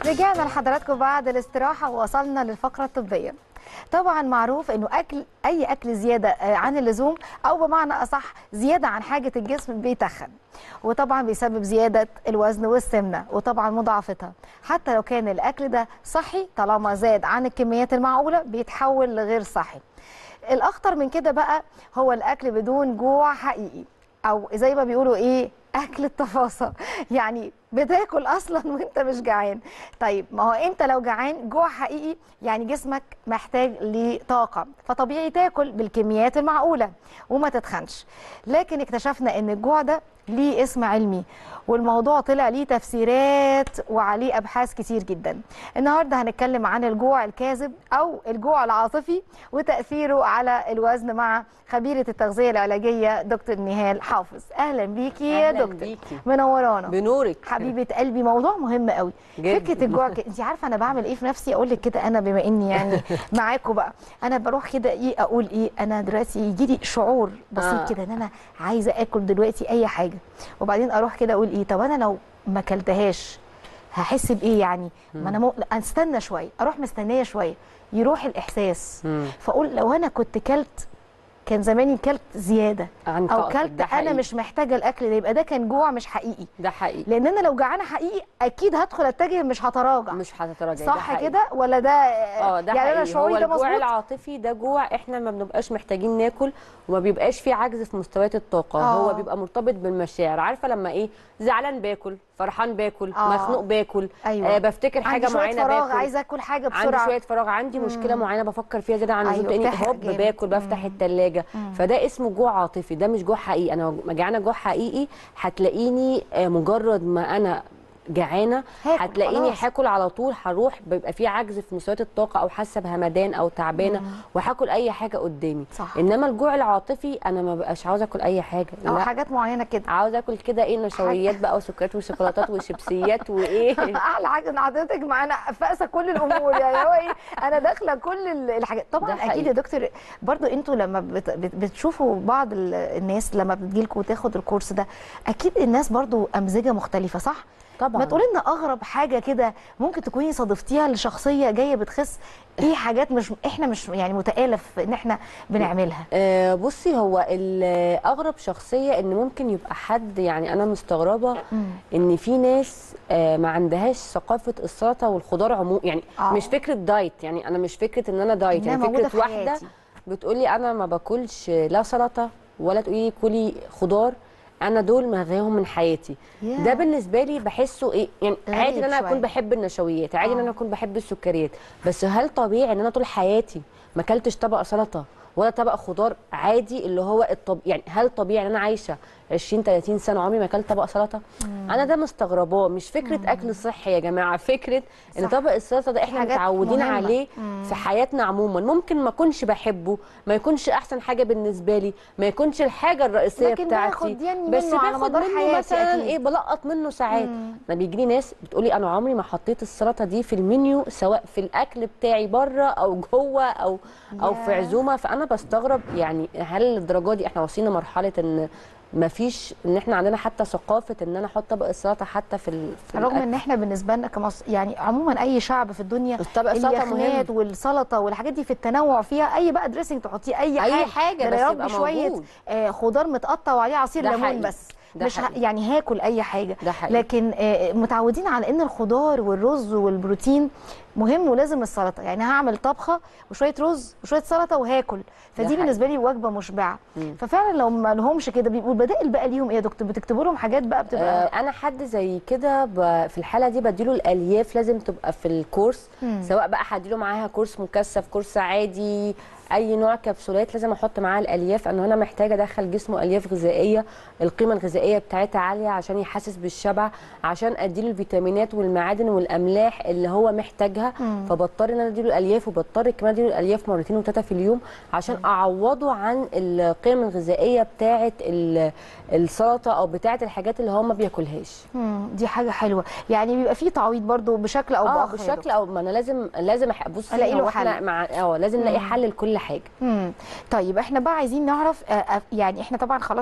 رجعنا لحضراتكم بعد الاستراحة ووصلنا للفقرة الطبية طبعا معروف انه اكل اي اكل زياده آه، عن اللزوم او بمعنى اصح زياده عن حاجه الجسم بيتخن وطبعا بيسبب زياده الوزن والسمنه وطبعا مضاعفتها حتى لو كان الاكل ده صحي طالما زاد عن الكميات المعقوله بيتحول لغير صحي الاخطر من كده بقى هو الاكل بدون جوع حقيقي او زي ما بيقولوا ايه اكل التفاصيل يعني بتاكل اصلا وانت مش جعان طيب ما هو انت لو جعان جوع حقيقي يعني جسمك محتاج لطاقه فطبيعي تاكل بالكميات المعقوله وما تتخنش لكن اكتشفنا ان الجوع ده ليه اسم علمي والموضوع طلع ليه تفسيرات وعليه ابحاث كتير جدا النهارده هنتكلم عن الجوع الكاذب او الجوع العاطفي وتاثيره على الوزن مع خبيره التغذيه العلاجيه دكتور نهال حافظ اهلا بيكي يا أهلاً دكتور بيكي. منورانا بنورك حبيبه قلبي موضوع مهم قوي جداً. فكره الجوع ك... انت عارفه انا بعمل ايه في نفسي اقول لك كده انا بما اني يعني معاكم بقى انا بروح كده ايه اقول ايه انا دلوقتي يجي لي شعور بسيط آه. كده ان انا عايزه اكل دلوقتي اي حاجه وبعدين اروح كده اقول ايه طب انا لو ما اكلتهاش هحس بايه يعني ما انا مو... لا، استنى شويه اروح مستنيه شويه يروح الاحساس مم. فاقول لو انا كنت كلت كان زماني كلت زياده عن او طاقتك، كلت ده انا حقيقي. مش محتاجه الاكل ده يبقى ده كان جوع مش حقيقي ده حقيقي لان انا لو جعانه حقيقي اكيد هدخل اتجه مش هتراجع مش هتتراجع ده صح حقيقي. كده ولا ده اه ده يعني انا حقيقي. شعوري هو ده الجوع مظبوط العاطفي ده جوع احنا ما بنبقاش محتاجين ناكل وما بيبقاش فيه عجز في مستويات الطاقه آه. هو بيبقى مرتبط بالمشاعر عارفه لما ايه زعلان باكل فرحان باكل آه. مخنوق باكل أيوة. آه بفتكر عندي حاجه شويه معينه فراغ باكل عايزه اكل حاجه عندي بسرعه شويه فراغ عندي مشكله معينه بفكر فيها زياده عن أيوة، اللزوم تاني بتحرق هوب جامد. باكل بفتح التلاجة فده اسمه جوع عاطفي ده مش جوع حقيقي انا لما جعانه جوع حقيقي هتلاقيني آه، مجرد ما انا جعانه هاكل هتلاقيني خلاص. هاكل على طول هروح بيبقى في عجز في مستويات الطاقه او حاسه بهمدان او تعبانه وهاكل اي حاجه قدامي صح. انما الجوع العاطفي انا ما بقاش عاوزه اكل اي حاجه او لا حاجات معينه كده عاوزه اكل كده ايه نشويات بقى وسكريات وشوكولاتات وشيبسيات وايه احلى حاجه ان حضرتك معانا فاقسه كل الامور يعني هو ايه انا داخله كل ال- الحاجات طبعا ده اكيد حقيقي. يا دكتور برضو انتوا لما بت بت بتشوفوا بعض ال- الناس لما بتجيلكوا وتاخد الكورس ده اكيد الناس برضو امزجه مختلفه صح طبعا ما تقولي لنا اغرب حاجه كده ممكن تكوني صادفتيها لشخصيه جايه بتخس ايه حاجات مش احنا مش يعني متالف ان احنا بنعملها آه، بصي هو ال- اغرب شخصيه ان ممكن يبقى حد يعني انا مستغربه ان في ناس آه، ما عندهاش ثقافه السلطه والخضار عموما يعني آه. مش فكره دايت يعني انا مش فكره ان انا دايت إنها يعني موجودة فكره في واحده حياتي. بتقولي انا ما باكلش لا سلطه ولا تقولي لي كلي خضار انا دول ملغيهم من حياتي ياه. ده بالنسبه لي بحسه ايه يعني غريب عادي ان انا شوية. اكون بحب النشويات عادي ان آه. انا اكون بحب السكريات بس هل طبيعي ان انا طول حياتي ما اكلتش طبق سلطه ولا طبق خضار عادي اللي هو الطب... يعني هل طبيعي ان انا عايشه 20 30 سنه عمري ما اكلت طبق سلطه انا ده مستغرباه مش فكره اكل صحي يا جماعه فكره ان صح. طبق السلطه ده احنا حاجات متعودين مهمة. عليه في حياتنا عموما ممكن ما اكونش بحبه ما يكونش احسن حاجه بالنسبه لي ما يكونش الحاجه الرئيسيه لكن بتاعتي باخد يعني بس منه على باخد مدار منه حياتي مثلا أكيد. ايه بلقط منه ساعات انا بيجي لي ناس بتقولي انا عمري ما حطيت السلطه دي في المنيو سواء في الاكل بتاعي بره او جوه او او في ياه. عزومه فانا بستغرب يعني هل الدرجه دي احنا وصلنا مرحله ان ما فيش ان احنا عندنا حتى ثقافه ان انا احط طبق السلطه حتى في, ال... في رغم الأكل. ان احنا بالنسبه لنا كمصر يعني عموما اي شعب في الدنيا الطبق السلطة اليخنات مهم. والسلطه والحاجات دي في التنوع فيها اي بقى دريسنج تحطيه اي حاجه أي حاجة ده بس يا يبقى رب شويه موجود. آه خضار متقطع وعليه عصير ده ليمون حقيقي. بس ده مش ه... حقيقي. يعني هاكل اي حاجه ده حقيقي. لكن آه متعودين على ان الخضار والرز والبروتين مهم ولازم السلطه يعني هعمل طبخه وشويه رز وشويه سلطه وهاكل فدي حقيقي. بالنسبه لي وجبه مشبعه ففعلا لو ما لهمش كده بيبقوا البدائل بقى ليهم ايه يا دكتور بتكتبوا لهم حاجات بقى بتبقى آه، انا حد زي كده ب- في الحاله دي بديله الالياف لازم تبقى في الكورس سواء بقى هديله معاها كورس مكثف كورس عادي اي نوع كبسولات لازم احط معاها الالياف انه انا محتاجه ادخل جسمه الياف غذائيه القيمه الغذائيه بتاعتها عاليه عشان يحسس بالشبع عشان اديله الفيتامينات والمعادن والاملاح اللي هو محتاجها فبضطر ان انا اديله الالياف وبضطر كمان اديله الالياف مرتين وثلاثه في اليوم عشان اعوضه عن القيم الغذائيه بتاعه ال- السلطه او بتاعه الحاجات اللي هو ما بياكلهاش مم، دي حاجه حلوه يعني بيبقى فيه تعويض برضو بشكل او اه باخر يا بشكل دكتور. او ما انا لازم لازم أح- بصي ألاقي له هو احنا حل. مع اه لازم نلاقي حل لكل حاجه مم. طيب احنا بقى عايزين نعرف آه، آه، يعني احنا طبعا خلاص كده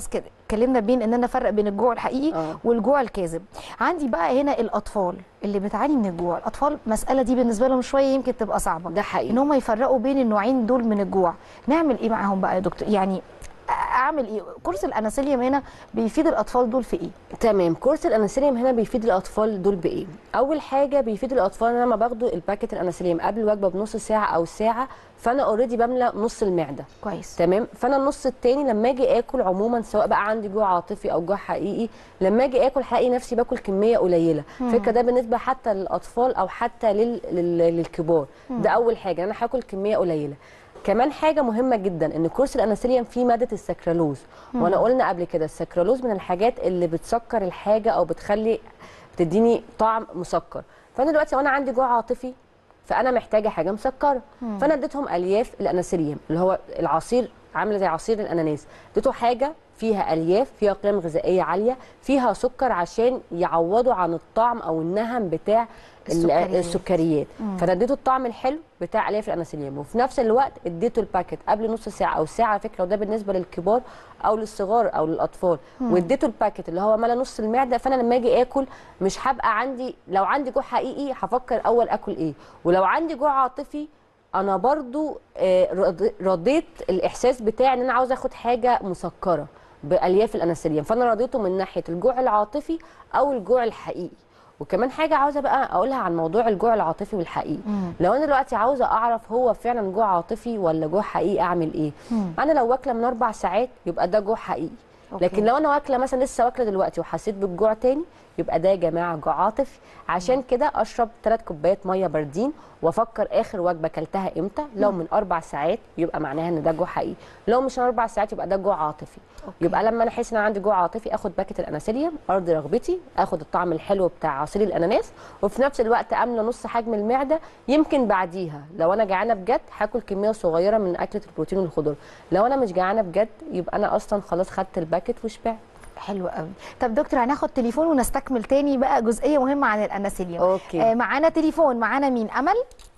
اتكلمنا بين ان انا افرق بين الجوع الحقيقي آه. والجوع الكاذب عندي بقى هنا الاطفال اللي بتعاني من الجوع الاطفال المساله دي بالنسبه لهم شويه يمكن تبقى صعبه ده حقيقي. ان هم يفرقوا بين النوعين دول من الجوع نعمل ايه معاهم بقى يا دكتور يعني اعمل ايه كورس الاناسيليوم هنا بيفيد الاطفال دول في ايه تمام كورس الانسولين هنا بيفيد الاطفال دول بايه اول حاجه بيفيد الاطفال ان انا لما باخده الباكت الانسولين قبل الوجبه بنص ساعه او ساعه فانا اوريدي بملى نص المعده كويس تمام فانا النص التاني لما اجي اكل عموما سواء بقى عندي جوع عاطفي او جوع حقيقي لما اجي اكل هلاقي نفسي باكل كميه قليله فكره ده بالنسبه حتى للاطفال او حتى لل... لل... للكبار ده اول حاجه انا هاكل كميه قليله كمان حاجه مهمه جدا ان كورس الانسولين فيه ماده السكرالوز وانا قلنا قبل كده السكرالوز من الحاجات اللي بتسكر الحاجه او بتخلي بتديني طعم مسكر فانا دلوقتي وانا عندي جوع عاطفي فانا محتاجه حاجه مسكره فانا اديتهم الياف الانسولين اللي هو العصير عامله زي عصير الاناناس اديته حاجه فيها الياف فيها قيم غذائيه عاليه فيها سكر عشان يعوضوا عن الطعم او النهم بتاع ال- السكريات. السكريات فانا اديته الطعم الحلو بتاع الياف الانسولين وفي نفس الوقت اديته الباكت قبل نص ساعه او ساعه على فكره وده بالنسبه للكبار او للصغار او للاطفال واديته الباكت اللي هو ملا نص المعده فانا لما اجي اكل مش هبقى عندي لو عندي جوع حقيقي هفكر اول اكل ايه ولو عندي جوع عاطفي انا برضو آه، رض- رضيت الاحساس بتاعي ان انا عاوز اخد حاجه مسكره بالياف الانسولين فانا رضيته من ناحيه الجوع العاطفي او الجوع الحقيقي وكمان حاجه عاوزه بقى اقولها عن موضوع الجوع العاطفي والحقيقي لو انا دلوقتي عاوزه اعرف هو فعلا جوع عاطفي ولا جوع حقيقي اعمل ايه انا لو واكله من اربع ساعات يبقى ده جوع حقيقي أوكي. لكن لو انا واكله مثلا لسه واكله دلوقتي وحسيت بالجوع تاني يبقى ده يا جماعه جوع عاطفي عشان كده اشرب ثلاث كوبايات ميه باردين وافكر اخر وجبه اكلتها امتى لو من اربع ساعات يبقى معناها ان ده جوع حقيقي لو مش من اربع ساعات يبقى ده جوع عاطفي أوكي. يبقى لما انا احس ان أنا عندي جوع عاطفي اخد باكت الاناسيليوم ارضي رغبتي اخد الطعم الحلو بتاع عصير الاناناس وفي نفس الوقت املى نص حجم المعده يمكن بعديها لو انا جعانه بجد هاكل كميه صغيره من اكله البروتين والخضار لو انا مش جعانه بجد يبقى انا اصلا خلاص خدت الباكت وشبعت حلو قوي طب دكتور هناخد تليفون ونستكمل تاني بقى جزئيه مهمه عن الاناسيليوم أوكي. آه معانا تليفون معانا مين امل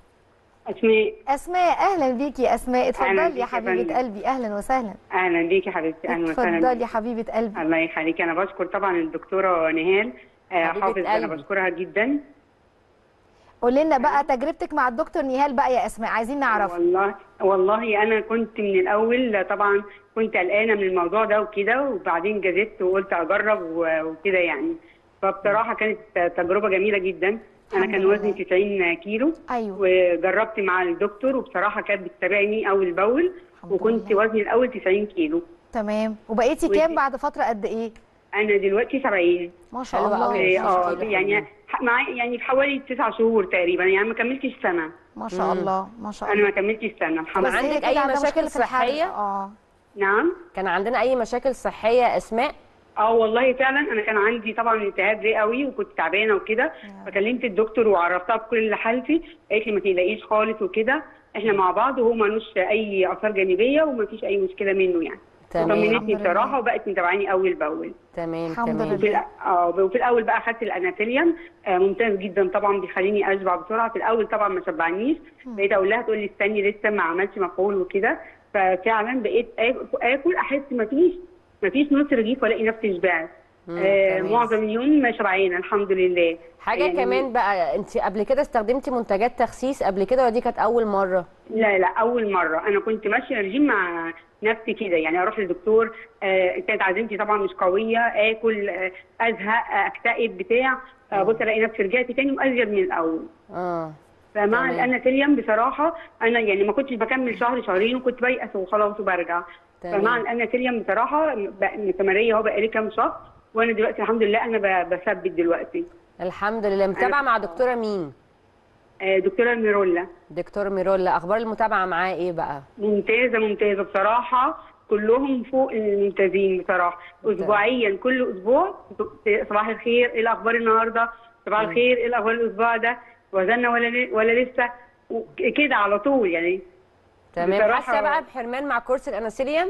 اسماء اسماء اهلا بيكي يا اسماء أهلاً اتفضلي بيك يا يا حبيبه فندم. قلبي اهلا وسهلا اهلا بيكي يا حبيبتي اهلا وسهلا اتفضلي يا بيكي. حبيبه قلبي الله يخليك انا بشكر طبعا الدكتوره نهال آه، حبيبة حافظ انا قلبي. بشكرها جدا قولي لنا بقى تجربتك مع الدكتور نهال بقى يا اسماء عايزين نعرف والله والله انا كنت من الاول طبعا كنت قلقانه من الموضوع ده وكده وبعدين جازت وقلت اجرب و- وكده يعني فبصراحه كانت تجربه جميله جدا انا الحمد كان لله. وزني 90 كيلو ايوه وجربت مع الدكتور وبصراحه كانت بتتابعني اول باول الحمد وكنت لله. وزني الاول 90 كيلو تمام وبقيتي وإنتي؟ كام بعد فتره قد ايه انا دلوقتي 70 ما شاء حلوة الله أوي. إيه، اه حلوة يعني حلوة. ح- مع يعني في حوالي تسع شهور تقريبا يعني ما كملتش سنه ما شاء الله ما شاء انا الله ما كملتش سنه الحمد طب بس لله هي عندك كده أي عندها مشاكل مشكلة في الحرق. صحية؟ اه نعم كان عندنا اي مشاكل صحيه يا اسماء اه والله فعلا انا كان عندي طبعا التهاب رئوي وكنت تعبانه وكده فكلمت الدكتور وعرفتها بكل حالتي قالت لي ما تقلقيش خالص وكده احنا مع بعض وهو ملوش اي اثار جانبيه وما فيش اي مشكله منه يعني تمام. طمنتني الحمد لله. بصراحه وبقت متابعاني اول باول تمام الحمد تمام لله. وفي الأ- اه وفي الاول بقى اخدت الاناتيليوم آه ممتاز جدا طبعا بيخليني اشبع بسرعه في الاول طبعا ما شبعنيش بقيت اقول لها تقول لي استني لسه ما عملتش مفعول وكده ففعلا بقيت آك- اكل احس ما فيش ما فيش نص رغيف والاقي نفسي شبعت مم، آه تمام. معظم اليوم شبعانه الحمد لله حاجه يعني كمان بقى انت قبل كده استخدمتي منتجات تخسيس قبل كده ودي كانت اول مره لا لا اول مره انا كنت ماشيه رجيم مع نفسي كده يعني اروح للدكتور آه كانت عزيمتي طبعا مش قويه اكل آه ازهق آه اكتئب بتاع آه بص الاقي نفسي رجعت تاني وازيد من الاول اه فمع تمام. الاناتيليوم بصراحه انا يعني ما كنتش بكمل شهر شهرين وكنت بيأس وخلاص وبرجع تمام. فمع الاناتيليوم بصراحه بق- مستمريه اهو بقالي كام شهر وانا دلوقتي الحمد لله انا ب- بثبت دلوقتي الحمد لله متابعه مع دكتوره مين آه دكتوره ميرولا دكتور ميرولا اخبار المتابعه معاه ايه بقى ممتازه ممتازه بصراحه كلهم فوق الممتازين بصراحه اسبوعيا كل اسبوع صباح الخير ايه الاخبار النهارده صباح الخير ايه الاخبار الاسبوع ده وزننا ولا ل- ولا لسه و- كده على طول يعني تمام بصراحة- حاسه بقى بحرمان مع كورس الاناسيليوم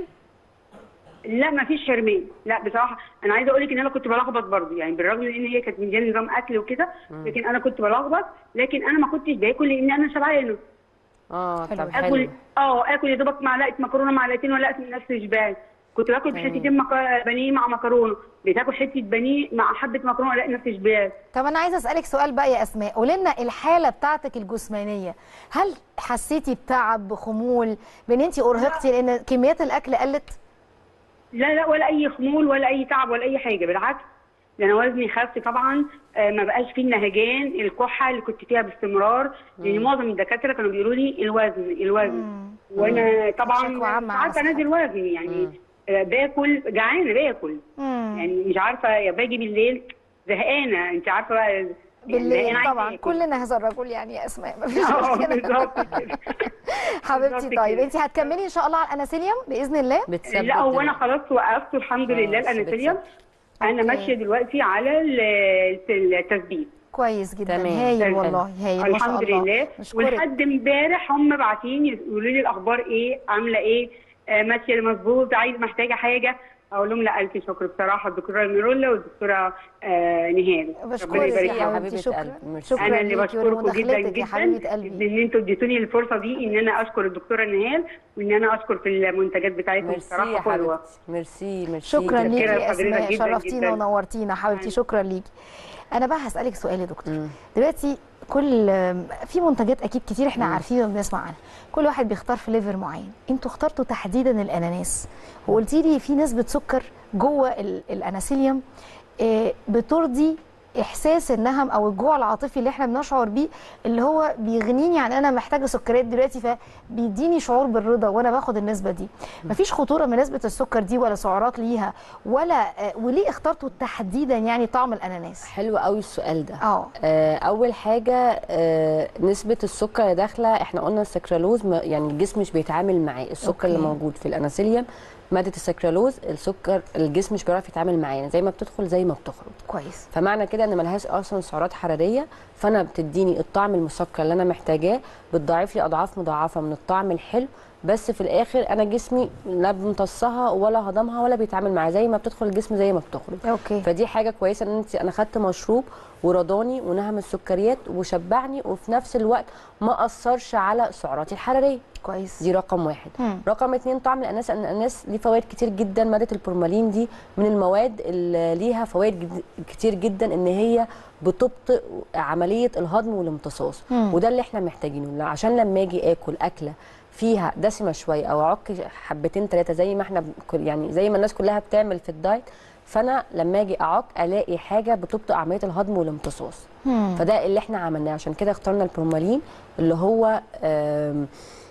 لا ما فيش حرمان لا بصراحه انا عايزه اقول لك ان انا كنت بلخبط برضه يعني بالرغم من ان هي كانت مدياني نظام اكل وكده لكن انا كنت بلخبط لكن انا ما كنتش باكل لان انا شبعانه اه حلو. طب اكل حلو اه اكل يا دوبك معلقه مكرونه معلقتين ولا اكل نفسي شبعت كنت باكل تمام. حتتين مك- بانيه مع مكرونه بتاكل حته بانيه مع حبه مكرونه الاقي نفسي شبعت طب انا عايزه اسالك سؤال بقى يا اسماء قولي لنا الحاله بتاعتك الجسمانيه هل حسيتي بتعب بخمول بان انت ارهقتي لان كميات الاكل قلت لا لا ولا اي خمول ولا اي تعب ولا اي حاجه بالعكس ده انا وزني خف طبعا آه، ما بقاش فيه النهجان الكحه اللي كنت فيها باستمرار لان معظم الدكاتره كانوا بيقولوا لي الوزن الوزن وانا طبعا شكوى عامة مش على عارفه الصحة. انزل وزني يعني آه، باكل جعانه باكل مم. يعني مش عارفه يا باجي بالليل زهقانه انت عارفه بقى بالليل زهقانة عايزة طبعا آكل. كلنا هذا الرجل يعني يا اسماء مفيش اه مشكله بالظبط كده حبيبتي بالظبط طيب كده. انت هتكملي ان شاء الله على الاناسيليوم باذن الله بتثبت لا هو انا دلوقتي. خلاص وقفت الحمد لله خلاص، الانسولين بتثبت. انا أوكي. ماشيه دلوقتي على ال- التثبيت كويس جدا تمام. هايل حلو. والله هايل ما شاء الحمد الله لله نشكرك ولحد امبارح هم باعتين يقولوا لي الاخبار ايه عامله ايه آه ماشيه مظبوط عايز محتاجه حاجه اقول لهم لا الف شكر بصراحه الدكتوره ميرولا والدكتوره آه نهال ربنا بشكرك يبارك يا فيها. فيها. حبيبتي حبيبة شكرا قلبي. ميرسي. شكرا انا اللي ليكي بشكركم جدا ولمداخلتك يا جدا حبيبه قلبي ان انتوا اديتوني الفرصه دي ان انا اشكر الدكتوره نهال وان انا اشكر في المنتجات بتاعتكم ميرسي بصراحه يا حلوه حبيبتي ميرسي ميرسي شكرا متشكرة ليكي يا لحضرتك اسماء جداً شرفتينا جداً. ونورتينا حبيبتي شكرا ليكي انا بقى هسالك سؤال يا دكتور دلوقتي كل في منتجات اكيد كتير احنا عارفين وبنسمع عنها كل واحد بيختار فليفر معين انتوا اخترتوا تحديدا الاناناس وقلتي لي في نسبه سكر جوه ال- الاناسيليوم آه، بترضي احساس النهم او الجوع العاطفي اللي احنا بنشعر بيه اللي هو بيغنيني عن انا محتاجه سكريات دلوقتي فبيديني شعور بالرضا وانا باخد النسبه دي مفيش خطوره من نسبه السكر دي ولا سعرات ليها ولا آه، وليه اخترتوا تحديدا يعني طعم الاناناس حلو قوي السؤال ده اه آه، اول حاجه آه، نسبه السكر اللي داخله احنا قلنا السكرالوز ما- يعني الجسم مش بيتعامل معاه السكر اللي أوكي. موجود في الاناسيليوم ماده السكرالوز السكر الجسم مش بيعرف يتعامل معاه يعني زي ما بتدخل زي ما بتخرج كويس فمعنى كده ان ملهاش اصلا سعرات حراريه فانا بتديني الطعم المسكر اللي انا محتاجاه بتضاعف لي اضعاف مضاعفه من الطعم الحلو بس في الاخر انا جسمي لا بمتصها ولا هضمها ولا بيتعامل معاها زي ما بتدخل الجسم زي ما بتخرج اوكي فدي حاجه كويسه ان انت انا خدت مشروب ورضاني ونهم السكريات وشبعني وفي نفس الوقت ما اثرش على سعراتي الحراريه كويس دي رقم واحد مم. رقم اتنين طعم الاناناس لان الاناناس ليه فوائد كتير جدا ماده البورمالين دي من المواد اللي ليها فوائد جد- كتير جدا ان هي بتبطئ عمليه الهضم والامتصاص مم. وده اللي احنا محتاجينه لا- عشان لما اجي اكل اكله فيها دسمه شويه او اعك حبتين ثلاثه زي ما احنا بن- يعني زي ما الناس كلها بتعمل في الدايت فانا لما اجي اعك الاقي حاجه بتبطئ عمليه الهضم والامتصاص مم. فده اللي احنا عملناه عشان كده اخترنا البرومالين اللي هو آم،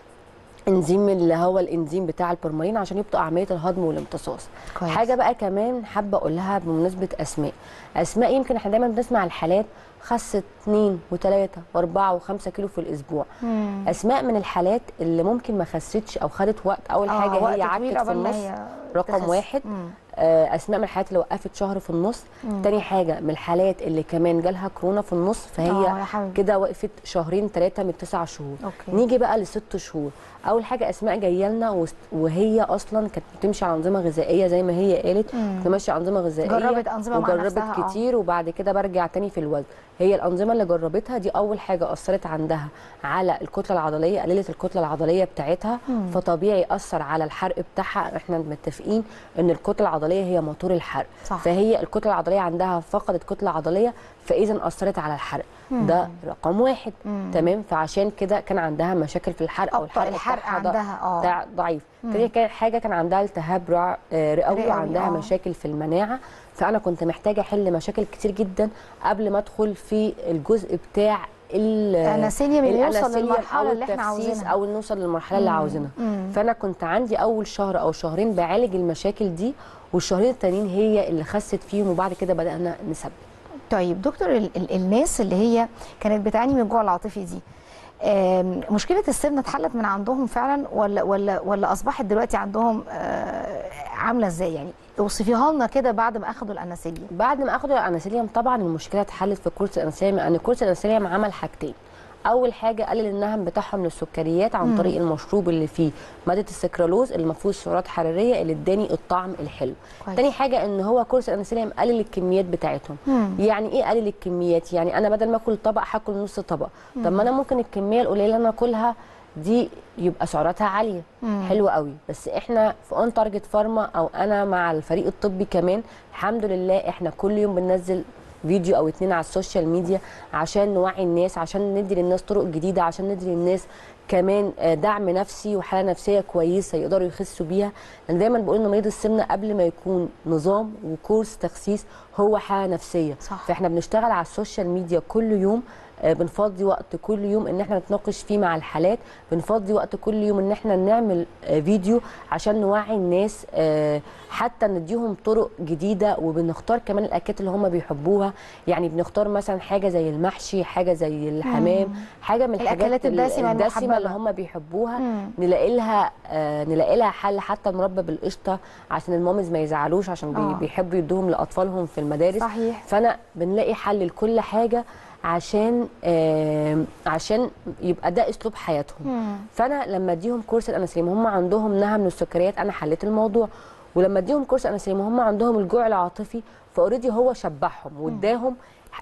انزيم اللي هو الانزيم بتاع البرمالين عشان يبطئ عمليه الهضم والامتصاص كويس. حاجه بقى كمان حابه اقولها بمناسبه اسماء اسماء يمكن احنا دايما بنسمع الحالات خست 2 و3 و4 و5 كيلو في الاسبوع مم. اسماء من الحالات اللي ممكن ما خستش او خدت وقت اول آه، حاجه وقت هي طويل عكت في قبل ما النص هي رقم تخس. واحد مم. آه، اسماء من الحالات اللي وقفت شهر في النص تاني حاجه من الحالات اللي كمان جالها كورونا في النص آه، يا فهي حبيبي. كده وقفت شهرين ثلاثه من تسع شهور أوكي. نيجي بقى لست شهور اول حاجه اسماء جايه لنا وست- وهي اصلا كانت بتمشي على انظمه غذائيه زي ما هي قالت مم. كنت ماشيه انظمه غذائيه جربت أنظمة مع وجربت نفسها، آه. كتير وبعد كده برجع تاني في الوزن هي الانظمه اللي جربتها دي اول حاجه اثرت عندها على الكتله العضليه قللت الكتله العضليه بتاعتها فطبيعي اثر على الحرق بتاعها احنا متفقين ان الكتله العضليه هي موتور الحرق صح. فهي الكتله العضليه عندها فقدت كتله عضليه فاذا اثرت على الحرق ده رقم واحد تمام فعشان كده كان عندها مشاكل في الحرق او أبطأ الحرق الحرق بتاعها ض- عندها، آه. بتاع- ضعيف تاني كان- حاجه كان عندها التهاب رع- آه، رئوي رئوي، وعندها آه. مشاكل في المناعه فانا كنت محتاجه احل مشاكل كتير جدا قبل ما ادخل في الجزء بتاع ال- الأناسيليوم اللي يوصل الأناسيليوم للمرحلة أو اللي إحنا التفسيس عاوزينها. او نوصل للمرحله اللي عاوزينها مم. فانا كنت عندي اول شهر او شهرين بعالج المشاكل دي والشهرين التانيين هي اللي خست فيهم وبعد كده بدانا نثبت طيب دكتور ال ال الناس اللي هي كانت بتعاني من الجوع العاطفي دي آم، مشكله السمنه اتحلت من عندهم فعلا ولا ولا ولا اصبحت دلوقتي عندهم آه، عامله ازاي يعني اوصفيها لنا كده بعد ما اخدوا الاناسيليوم بعد ما اخدوا الاناسيليوم طبعا المشكله اتحلت في كورس الاناسيليوم لان كورس الاناسيليوم عمل حاجتين اول حاجه قلل النهم بتاعهم للسكريات عن طريق المشروب اللي فيه ماده السكرالوز اللي ما فيهوش سعرات حراريه اللي اداني الطعم الحلو كويس. تاني حاجه ان هو كورس الاناسيليوم قلل الكميات بتاعتهم مم. يعني ايه قلل الكميات يعني انا بدل ما اكل طبق هاكل نص طبق طب ما انا ممكن الكميه القليله اللي انا اكلها دي يبقى سعراتها عاليه مم. حلو قوي بس احنا في اون تارجت فارما او انا مع الفريق الطبي كمان الحمد لله احنا كل يوم بننزل فيديو او اتنين على السوشيال ميديا عشان نوعي الناس عشان ندي للناس طرق جديده عشان ندي للناس كمان آه، دعم نفسي وحاله نفسيه كويسه يقدروا يخسوا بيها انا دايما بقول ان مريض السمنه قبل ما يكون نظام وكورس تخسيس هو حاله نفسيه صح. فاحنا بنشتغل على السوشيال ميديا كل يوم آه، بنفضي وقت كل يوم ان احنا نتناقش فيه مع الحالات بنفضي وقت كل يوم ان احنا نعمل آه، فيديو عشان نوعي الناس آه، حتى نديهم طرق جديده وبنختار كمان الاكلات اللي هم بيحبوها يعني بنختار مثلا حاجه زي المحشي حاجه زي الحمام حاجه من الحاجات الأكلات ال- الدسمة الدسمه اللي المحببة. هم بيحبوها مم. نلاقي لها آه نلاقي لها حل حتى مربى بالقشطه عشان المامز ما يزعلوش عشان آه. بي بيحبوا يدوهم لاطفالهم في المدارس صحيح. فانا بنلاقي حل لكل حاجه عشان آه عشان يبقى ده اسلوب حياتهم مم. فانا لما اديهم كورس الانسولين هم عندهم نهى من السكريات انا حليت الموضوع ولما اديهم كورس انسولين هم عندهم الجوع العاطفي فاوريدي هو شبعهم واداهم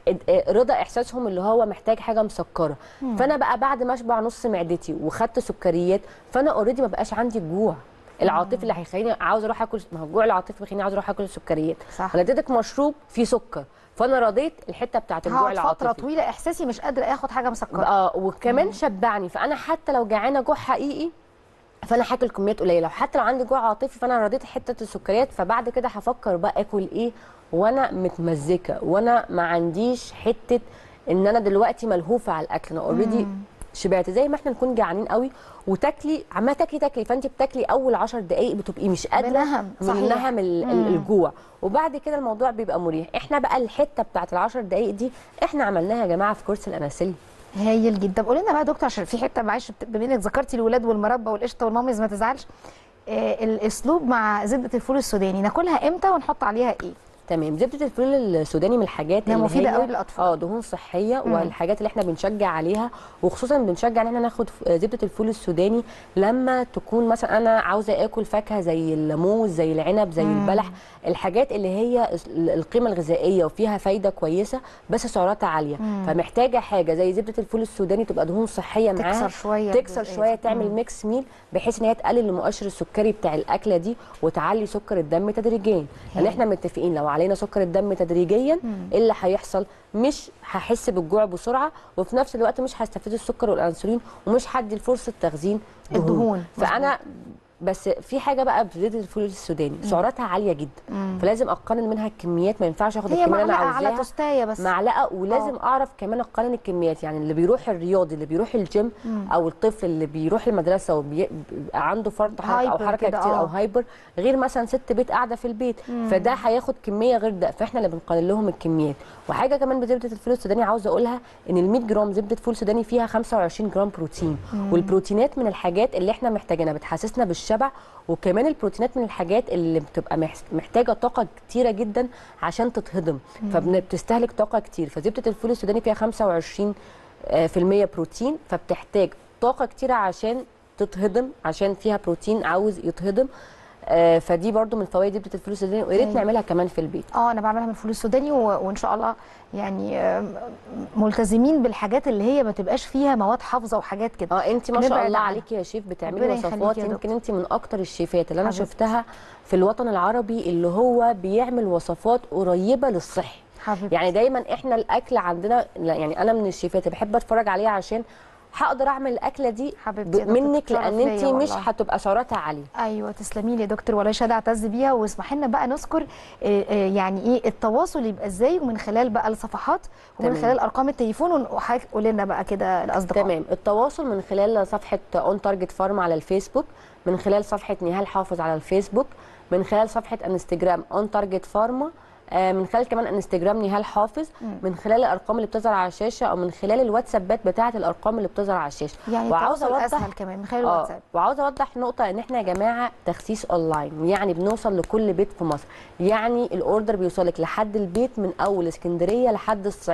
ح- رضا احساسهم اللي هو محتاج حاجه مسكره فانا بقى بعد ما اشبع نص معدتي وخدت سكريات فانا اوريدي ما بقاش عندي الجوع العاطفي اللي هيخليني عاوز اروح اكل ما هو الجوع العاطفي بيخليني عاوز اروح اكل السكريات صح. انا اديتك مشروب فيه سكر فانا رضيت الحته بتاعت الجوع هقعد العاطفي فتره طويله احساسي مش قادره اخد حاجه مسكره اه وكمان شبعني فانا حتى لو جعانه جوع حقيقي فانا هاكل كميات قليله حتى لو عندي جوع عاطفي فانا رضيت حته السكريات فبعد كده هفكر بقى اكل ايه وانا متمزكه وانا ما عنديش حته ان انا دلوقتي ملهوفه على الاكل انا اوريدي شبعت زي ما احنا نكون جعانين قوي وتاكلي عماله تاكلي تاكلي فانت بتاكلي اول 10 دقائق بتبقي مش قادره بنهم، من صحيح. نهم ال- ال- الجوع وبعد كده الموضوع بيبقى مريح احنا بقى الحته بتاعت العشر دقائق دي احنا عملناها يا جماعه في كورس الاناسيلي هايل جدا طب قولي لنا بقى يا دكتور عشان في حته معلش بت- بما انك ذكرتي الولاد والمربى والقشطه والماميز ما تزعلش آه الاسلوب مع زبده الفول السوداني ناكلها امتى ونحط عليها ايه تمام زبده الفول السوداني من الحاجات هي اللي مفيدة هي قوي للأطفال. اه دهون صحيه والحاجات اللي احنا بنشجع عليها وخصوصا بنشجع ان احنا ناخد ف- زبده الفول السوداني لما تكون مثلا انا عاوزه اكل فاكهه زي الموز زي العنب زي البلح الحاجات اللي هي الس- القيمه الغذائيه وفيها فايده كويسه بس سعراتها عاليه فمحتاجه حاجه زي زبده الفول السوداني تبقى دهون صحيه معاها تكسر شوية تكسر الجزئية شويه دي. تعمل ميكس ميل بحيث ان هي تقلل المؤشر السكري بتاع الاكله دي وتعلي سكر الدم تدريجيا لان احنا متفقين لو علينا سكر الدم تدريجيا ايه اللي هيحصل مش هحس بالجوع بسرعه وفي نفس الوقت مش هستفيد السكر والانسولين ومش هدي فرصه تخزين دهون, الدهون، فانا بس في حاجه بقى في زيت الفول السوداني سعراتها عاليه جدا فلازم اقنن منها الكميات ما ينفعش اخد هي الكميه اللي انا معلقه على عاوزاها توستايه بس معلقه ولازم اعرف كمان اقنن الكميات يعني اللي بيروح الرياضي اللي بيروح الجيم او الطفل اللي بيروح المدرسه وبيبقى عنده فرط حركه او هايبر حركه كده، كتير او آه. هايبر غير مثلا ست بيت قاعده في البيت فده هياخد كميه غير ده فاحنا اللي بنقنن لهم الكميات وحاجه كمان بزبده الفول السوداني عاوزه اقولها ان ال 100 جرام زبده فول سوداني فيها 25 جرام بروتين والبروتينات من الحاجات اللي احنا محتاجينها بتحسسنا بالشبع وكمان البروتينات من الحاجات اللي بتبقى محس- محتاجه طاقه كتيره جدا عشان تتهضم فبتستهلك طاقه كتير فزبده الفول السوداني فيها 25 آه، في المية بروتين فبتحتاج طاقه كتيره عشان تتهضم عشان فيها بروتين عاوز يتهضم آه، فدي برضو من فوائد زبده الفول السوداني ويا ريت أيوة. نعملها كمان في البيت اه انا بعملها من الفول السوداني و... وان شاء الله يعني آم، ملتزمين بالحاجات اللي هي ما تبقاش فيها مواد حافظه وحاجات كده اه انت ما شاء نبعد الله عنها. عليكي يا شيف بتعملي ربنا يخليكي وصفات يا يمكن دكتور. انت من اكتر الشيفات اللي انا حبيبتي. شفتها في الوطن العربي اللي هو بيعمل وصفات قريبه للصحي حبيبتي. يعني دايما احنا الاكل عندنا لا، يعني انا من الشيفات اللي بحب اتفرج عليها عشان هقدر اعمل الاكله دي حبيبتي يا ب- دكتور، منك تشرف لان انت ليا مش والله. هتبقى سعراتها عاليه ايوه تسلمي لي يا دكتور ولا شهاده اعتز بيها واسمحي لنا بقى نذكر آه، آه، يعني ايه التواصل يبقى ازاي ومن خلال بقى الصفحات ومن تمام. خلال ارقام التليفون وحضرتك قولي لنا بقى كده الاصدقاء تمام التواصل من خلال صفحه اون تارجت فارم على الفيسبوك من خلال صفحه نهال حافظ على الفيسبوك من خلال صفحه انستجرام اون تارجت فارما آه، من خلال كمان انستجرام نهال حافظ من خلال الارقام اللي بتظهر على الشاشه او من خلال الواتسابات بتاعه الارقام اللي بتظهر على الشاشه يعني وعاوزة التواصل أوضح- اسهل كمان من خلال اه الواتساب وعاوزه اوضح نقطه ان احنا يا جماعه تخسيس اونلاين يعني بنوصل لكل بيت في مصر يعني الاوردر بيوصلك لحد البيت من اول اسكندريه لحد الصعيد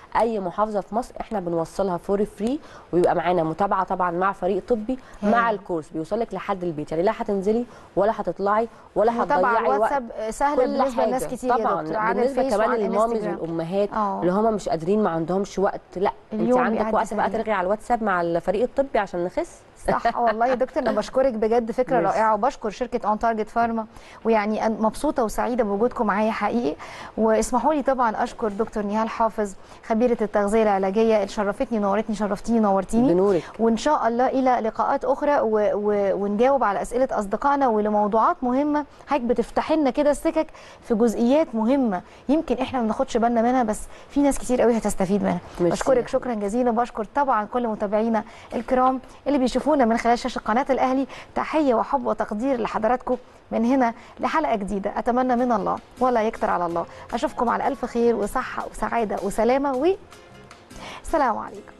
اي محافظه في مصر احنا بنوصلها فور فري ويبقى معانا متابعه طبعا مع فريق طبي مع الكورس بيوصلك لحد البيت يعني لا هتنزلي ولا هتطلعي ولا متابعه هتضيعي وقت الواتساب سهله كل بالنسبه لناس حاجة. كتير يا طبعا دكتور على بالنسبه الفيس كمان وعلى للمامز الانستجرام والامهات آه. اللي هم مش قادرين ما عندهمش وقت لا انت اليوم عندك بيعدي وقت بقى سريع. ترغي على الواتساب مع الفريق الطبي عشان نخس صح والله يا دكتور انا بشكرك بجد فكره ميرسي. رائعه وبشكر شركه اون تارجت فارما ويعني أنا مبسوطه وسعيده بوجودكم معايا حقيقي واسمحوا لي طبعا اشكر دكتور نهال حافظ خبيره التغذيه العلاجيه اللي شرفتني ونورتني شرفتيني ونورتيني بنورك وان شاء الله الى لقاءات اخرى و... و... ونجاوب على اسئله اصدقائنا ولموضوعات مهمه حضرتك بتفتح لنا كده السكك في جزئيات مهمه يمكن احنا ما بناخدش بالنا منها بس في ناس كتير قوي هتستفيد منها ميرسي. بشكرك شكرا جزيلا بشكر طبعا كل متابعينا الكرام اللي بيشوفونا من خلال شاشه قناه الاهلي تحيه وحب وتقدير لحضراتكم من هنا لحلقه جديده اتمنى من الله ولا يكتر على الله اشوفكم على الف خير وصحه وسعاده وسلامه و السلام عليكم